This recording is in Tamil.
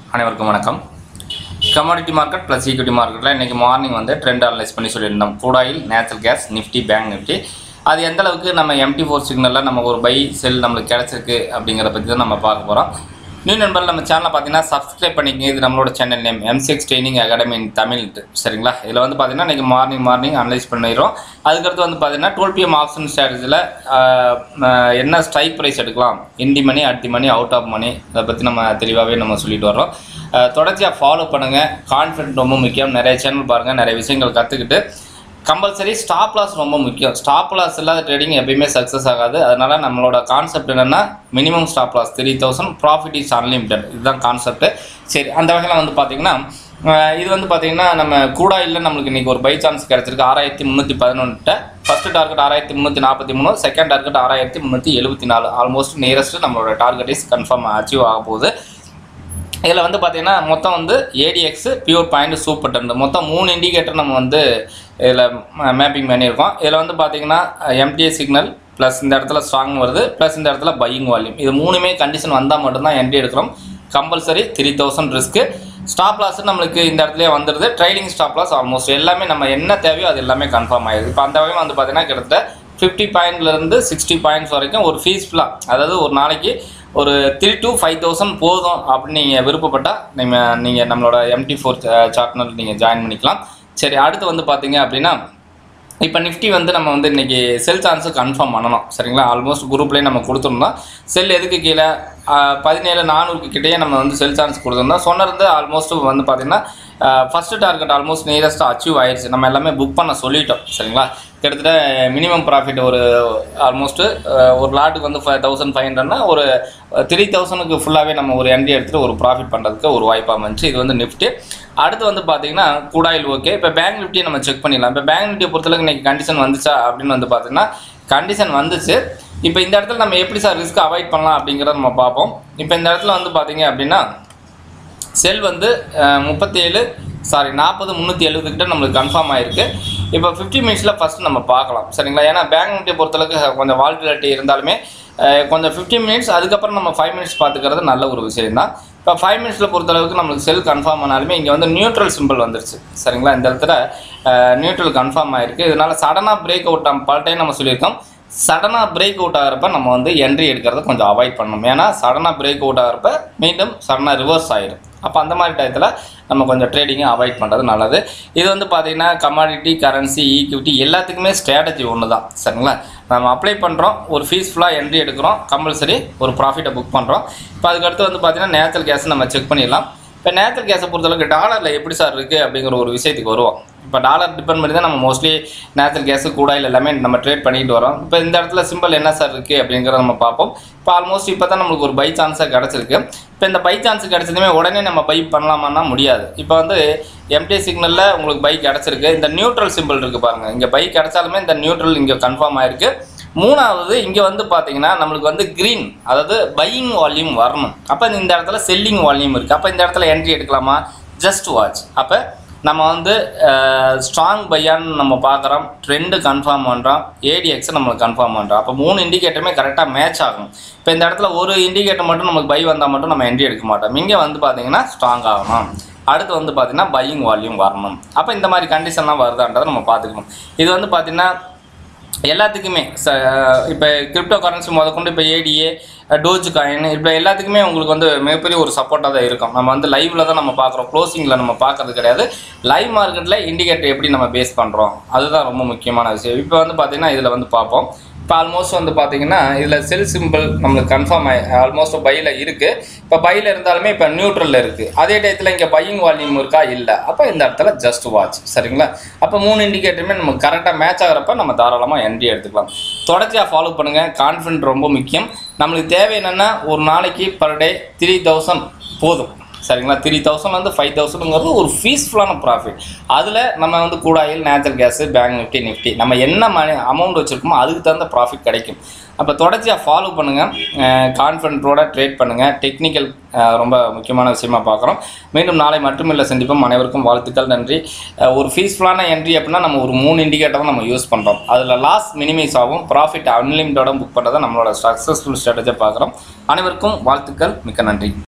அனைவருக்கும் வணக்கம் கமாடிட்டி மார்க்கெட் ப்ளஸ் ஈக்விட்டி மார்க்கெட்டில் இன்றைக்கி மார்னிங் வந்து ட்ரெண்ட் அனலைஸ் பண்ணி சொல்லியிருந்தோம் கூடாயில் natural gas nifty bank nifty அது எந்த அளவுக்கு நம்ம எம்டி ஃபோர் சிக்னலில் நம்ம ஒரு பை செல் நம்மளுக்கு கிடச்சிருக்கு அப்படிங்கிறத பற்றி தான் நம்ம பார்க்க போகிறோம் நியூ நண்பர்கள் நம்ம சேனலை பார்த்தீங்கன்னா சப்ஸ்கிரைப் பண்ணிக்கங்க இது நம்மளோட channel name MCX training academy in Tamil சரிங்களா இதில் வந்து பார்த்தீங்கன்னா இன்றைக்கி மார்னிங் மார்னிங் அனலைஸ் பண்ணிடுறோம் அதுக்கடுத்து வந்து பார்த்தீங்கன்னா டுவெல் பிஎம் ஆப்ஷன் ஸ்ட்ராட்டஜியில் என்ன ஸ்ட்ரைக் ப்ரைஸ் எடுக்கலாம் இந்தி மணி அட்டி மணி அவுட் ஆஃப் மணி அதை பற்றி நம்ம தெளிவாகவே நம்ம சொல்லிட்டு வரோம் அஹ் தொடர்ச்சியாக ஃபாலோ பண்ணுங்கள் கான்ஃபிடென்ட் ரொம்ப முக்கியம் நிறைய சேனல் பாருங்கள் நிறைய விஷயங்கள் கற்றுக்கிட்டு கம்பல்சரி ஸ்டாப் லாஸ் ரொம்ப முக்கியம் ஸ்டாப் லாஸ் இல்லாத ட்ரேடிங் எப்பயுமே சக்ஸஸ் ஆகாது அதனால நம்மளோட கான்செப்ட் என்னென்னா minimum stop loss three thousand profit is unlimited இதுதான் கான்செப்ட் சரி அந்த வகையில் வந்து பார்த்தீங்கன்னா அஹ் இது வந்து பார்த்தீங்கன்னா நம்ம கூட இல்லை நம்மளுக்கு இன்றைக்கி ஒரு பை சான்ஸ் கிடச்சிருக்கு ஆறாயிரத்தி முந்நூற்றி பதினொன்றுட்ட ஃபஸ்ட்டு டார்கெட் ஆறாயிரத்தி முந்நூற்றி நாற்பத்தி மூணு செகண்ட் டார்கெட் ஆறாயிரத்தி முந்நூற்றி எழுபத்தி நாலு ஆல்மோஸ்ட் நியரஸ்ட் நம்மளோட டார்கெட் இஸ் கன்ஃபார்ம் அச்சீவ் ஆக போகுது இதில் வந்து பார்த்தீங்கன்னா மொத்தம் வந்து ADX pure point super ten மொத்தம் மூணு இண்டிகேட்டர் நம்ம வந்து இதில் மேப்பிங் பண்ணியிருக்கோம் இதில் வந்து பார்த்தீங்கன்னா எம்டிஏ சிக்னல் ப்ளஸ் இந்த இடத்துல ஸ்ட்ராங் வருது ப்ளஸ் இந்த இடத்துல பையிங் வால்யூம் இது மூணுமே கண்டிஷன் வந்தால் மட்டும்தான் என்ட்ரி எடுக்கிறோம் compulsory three thousand risk stop loss நம்மளுக்கு இந்த இடத்துலயே வந்துடுது ட்ரைடிங் ஸ்டாப் லாஸ் ஆல்மோஸ்ட் எல்லாமே நம்ம என்ன தேவையோ அது எல்லாமே கன்ஃபார்ம் ஆயிடுது இப்போ அந்த வகையில் வந்து பார்த்தீங்கன்னா கிட்டத்தட்ட ஃபிஃப்டி பாயிண்ட்லேருந்து சிக்ஸ்டி பாயிண்ட்ஸ் வரைக்கும் ஒரு ஃபீஸ்ஃபுல்லாக அதாவது ஒரு நாளைக்கு ஒரு த்ரீ to ஃபைவ் தௌசண்ட் போதும் அப்படின்னு நீங்கள் விருப்பப்பட்டால் நீங்கள் நீங்கள் நம்மளோட எம்டி ஃபோர் சார்ட்னர் நீங்கள் ஜாயின் பண்ணிக்கலாம் சரி அடுத்து வந்து பார்த்தீங்க அப்படின்னா இப்போ நிஃப்டி வந்து நம்ம வந்து இன்றைக்கி செல் சான்ஸு கன்ஃபார்ம் பண்ணணும் சரிங்களா ஆல்மோஸ்ட் குரூப்லேயே நம்ம கொடுத்துருந்தோம் செல் எதுக்கு கீழே பதினேழு நானூறுக்கு கிட்டேயே நம்ம வந்து செல் சான்ஸ் கொடுத்துருந்தோம் சொன்னது ஆல்மோஸ்ட் வந்து பார்த்திங்கன்னா ஃபஸ்ட்டு டார்கெட் ஆல்மோஸ்ட் நியரஸ்ட்டாக அச்சீவ் ஆயிடுச்சு நம்ம எல்லாமே புக் பண்ண சொல்லிட்டோம் சரிங்களா கிட்டத்தட்ட மினிமம் ப்ராஃபிட் ஒரு ஆல்மோஸ்ட்டு ஒரு லாட்டுக்கு வந்து ஃபைவ் தௌசண்ட் ஃபைவ் ஹண்ட்ரட்னா ஒரு த்ரீ தௌசண்ட்க்கு ஃபுல்லாகவே நம்ம ஒரு என்டி எடுத்துகிட்டு ஒரு ப்ராஃபிட் பண்ணுறதுக்கு ஒரு வாய்ப்பாக அமைஞ்சு இது வந்து நிஃப்டி அடுத்து வந்து பார்த்தீங்கன்னா கூடாயில் ஓகே இப்போ பேங்க் நிஃப்டியை நம்ம செக் பண்ணிடலாம் இப்போ பேங்க் நிஃப்டியை பொறுத்தளவுக்கு இன்றைக்கி கண்டிஷன் வந்துச்சா அப்படின்னு வந்து பார்த்தீங்கன்னா கண்டிஷன் வந்துச்சு இப்போ இந்த இடத்துல நம்ம எப்படி சார் ரிஸ்க் அவாய்ட் பண்ணலாம் அப்படிங்கிறத நம்ம பார்ப்போம் இப்போ இந்த இடத்துல வந்து பார்த்தீங்க அப்படின்னா செல் வந்து முப்பத்தேழு சாரி நாற்பது முந்நூற்றி எழுபது கிட்ட நம்மளுக்கு கன்ஃபார்ம் ஆயிருக்கு இப்போ ஃபிஃப்டி மினிட்ஸில் ஃபஸ்ட் நம்ம பார்க்கலாம் சரிங்களா ஏன்னா பேங்க் நிஃப்டியை பொறுத்தளவுக்கு கொஞ்சம் வால்டிலிட்டி இருந்தாலுமே அஹ், கொஞ்சம் ஃபிஃப்டி மினிட்ஸ் அதுக்கப்புறம் நம்ம ஃபைவ் மினிட்ஸ் பார்த்துக்கிறது நல்ல ஒரு விஷயம் தான் இப்போ ஃபைவ் மினிட்ஸில் பொறுத்தளவுக்கு நம்மளுக்கு செல் கன்ஃபார்ம் ஆனாலுமே இங்கே வந்து நியூட்ரல் சிம்பிள் வந்துருச்சு சரிங்களா இந்த இடத்துல நியூட்ரல் கன்ஃபார்ம் ஆயிருக்கு இதனால சடனாக பிரேக் அவுட் பல டைம் நம்ம சொல்லியிருக்கோம் சடனாக பிரேக் அவுட் ஆகிறப்ப நம்ம வந்து என்ட்ரி எடுக்கிறத கொஞ்சம் அவாய்ட் பண்ணணும் ஏன்னா சடனாக பிரேக் அவுட் ஆகிறப்ப மீண்டும் சடனாக ரிவர்ஸ் ஆயிடும் அப்போ அந்த மாதிரி டயத்தில் நம்ம கொஞ்சம் ட்ரேடிங்கை அவாய்ட் பண்ணுறது நல்லது இது வந்து பார்த்திங்கன்னா கமாடிட்டி கரன்சி ஈக்விட்டி எல்லாத்துக்குமே ஸ்ட்ராட்டஜி ஒன்று தான் சரிங்களா நம்ம அப்ளை பண்ணுறோம் ஒரு ஃபீஸ் ஃபுல்லாக என்ட்ரி எடுக்கிறோம் கம்பல்சரி ஒரு ப்ராஃபிட்டை புக் பண்ணுறோம் இப்போ அதுக்கடுத்து வந்து பார்த்திங்கன்னா நேச்சுரல் கேஸ் நம்ம செக் பண்ணிடலாம் இப்போ நேச்சுரல் கேஸை பொறுத்தளவுக்கு டாலரில் எப்படி சார் இருக்குது அப்படிங்கிற ஒரு விஷயத்துக்கு வருவோம் இப்போ டாலர் டிபெண்ட் பண்ணி தான் நம்ம மோஸ்ட்லி நேச்சுரல் கேஸு கூடாயில் எல்லாமே நம்ம ட்ரேட் பண்ணிட்டு வரோம் இப்போ இந்த இடத்துல சிம்பிள் என்ன சார் இருக்குது அப்படிங்கிறத நம்ம பார்ப்போம் இப்போ ஆல்மோஸ்ட் இப்போ தான் நம்மளுக்கு ஒரு பை சான்ஸாக கிடச்சிருக்கு இப்போ இந்த பை சான்ஸ் கிடச்சதுமே உடனே நம்ம பை பண்ணலாமான்னா முடியாது இப்போ வந்து எம்டி சிக்னலில் உங்களுக்கு பை கிடச்சிருக்கு இந்த நியூட்ரல் சிம்பிள் இருக்குது பாருங்கள் இங்கே பை கிடச்சாலுமே இந்த நியூட்ரல் இங்கே கன்ஃபார்ம் ஆயிருக்கு மூணாவது இங்கே வந்து பார்த்தீங்கன்னா நம்மளுக்கு வந்து க்ரீன் அதாவது பையிங் வால்யூம் வரணும் அப்போ இந்த இடத்துல செல்லிங் வால்யூம் இருக்குது அப்போ இந்த இடத்துல என்ட்ரி எடுக்கலாமா ஜஸ்ட் வாட்ச் அப்போ நம்ம வந்து ஸ்ட்ராங் பையான்னு நம்ம பார்க்குறோம் ட்ரெண்டு கன்ஃபார்ம் பண்ணுறோம் ஏடிஎக்ஸை நம்ம கன்ஃபார்ம் பண்ணுறோம் அப்போ மூணு இண்டிகேட்டருமே கரெக்டாக மேட்ச் ஆகும் இப்போ இந்த இடத்துல ஒரு இண்டிகேட்டர் மட்டும் நமக்கு பை வந்தால் மட்டும் நம்ம என்ட்ரி எடுக்க மாட்டோம் இங்கே வந்து பார்த்தீங்கன்னா ஸ்ட்ராங் ஆகணும் அடுத்து வந்து பார்த்தீங்கன்னா பையிங் வால்யூம் வரணும் அப்போ இந்த மாதிரி கண்டிஷன்லாம் வருதான்றதை நம்ம பார்த்துக்கணும் இது வந்து பார்த்தீங்கன்னா எல்லாத்துக்குமே ச இப்போ கிரிப்டோ கரன்சி முதற்கொண்டு இப்போ ஏடிஏ டோஜ் காயின் இப்போ எல்லாத்துக்குமே உங்களுக்கு வந்து மிகப்பெரிய ஒரு சப்போர்ட்டாக தான் இருக்கும் நம்ம வந்து லைவில் தான் நம்ம பார்க்குறோம் க்ளோசிங்கில் நம்ம பார்க்கறது கிடையாது லைவ் மார்க்கெட்டில் இண்டிகேட்டர் எப்படி நம்ம பேஸ் பண்ணுறோம் அதுதான் ரொம்ப முக்கியமான விஷயம் இப்போ வந்து பார்த்திங்கன்னா இதில் வந்து பார்ப்போம் இப்போ ஆல்மோஸ்ட் வந்து பார்த்தீங்கன்னா இதில் செல் சிம்பிள் நம்மளுக்கு கன்ஃபார்ம் ஆகி ஆல்மோஸ்ட் பையில் இருக்குது இப்போ பையில் இருந்தாலுமே இப்போ நியூட்ரலில் இருக்குது அதே டயத்தில் இங்கே பையிங் வால்யூம் இருக்கா இல்லை அப்போ இந்த இடத்துல ஜஸ்ட் வாட்ச் சரிங்களா அப்போ மூணு இண்டிகேட்டருமே நமக்கு கரெக்டாக மேட்ச் ஆகிறப்ப நம்ம தாராளமாக என்ட்ரி எடுத்துக்கலாம் தொடர்ச்சியாக ஃபாலோ பண்ணுங்கள் கான்ஃபிடென்ட் ரொம்ப முக்கியம் நம்மளுக்கு தேவை என்னென்னா ஒரு நாளைக்கு பர் டே த்ரீ தௌசண்ட் போதும் சரிங்களா த்ரீ தௌசண்ட்லேருந்து ஃபைவ் தௌசண்ட்ங்கிறது ஒரு ஃபீஸ்ஃபுல்லான ப்ராஃபிட் அதில் நம்ம வந்து கூடாயில் natural gas bank Nifty Nifty நம்ம என்ன மணி அமௌண்ட் வச்சுருக்கோமோ அதுக்கு தகுந்த ப்ராஃபிட் கிடைக்கும் அப்போ தொடர்ச்சியாக ஃபாலோ பண்ணுங்கள் கான்ஃபிடென்ட்டோட ட்ரேட் பண்ணுங்கள் டெக்னிக்கல் ரொம்ப முக்கியமான விஷயமா பார்க்குறோம் மீண்டும் நாளை மட்டுமில்லை சந்திப்போம் அனைவருக்கும் வாழ்த்துக்கள் நன்றி அஹ், ஒரு ஃபீஸ்ஃபுல்லான என்ட்ரி அப்படின்னா நம்ம ஒரு மூணு இண்டிகேட்டர் தான் நம்ம யூஸ் பண்ணுறோம் அதில் லாஸ் மினிமைஸ் ஆகும் ப்ராஃபிட் அன்லிமிட்டோட புக் பண்ணுறதை நம்மளோட சக்ஸஸ்ஃபுல் ஸ்ட்ராட்டஜியை பார்க்குறோம் அனைவருக்கும் வாழ்த்துக்கள் மிக்க நன்றி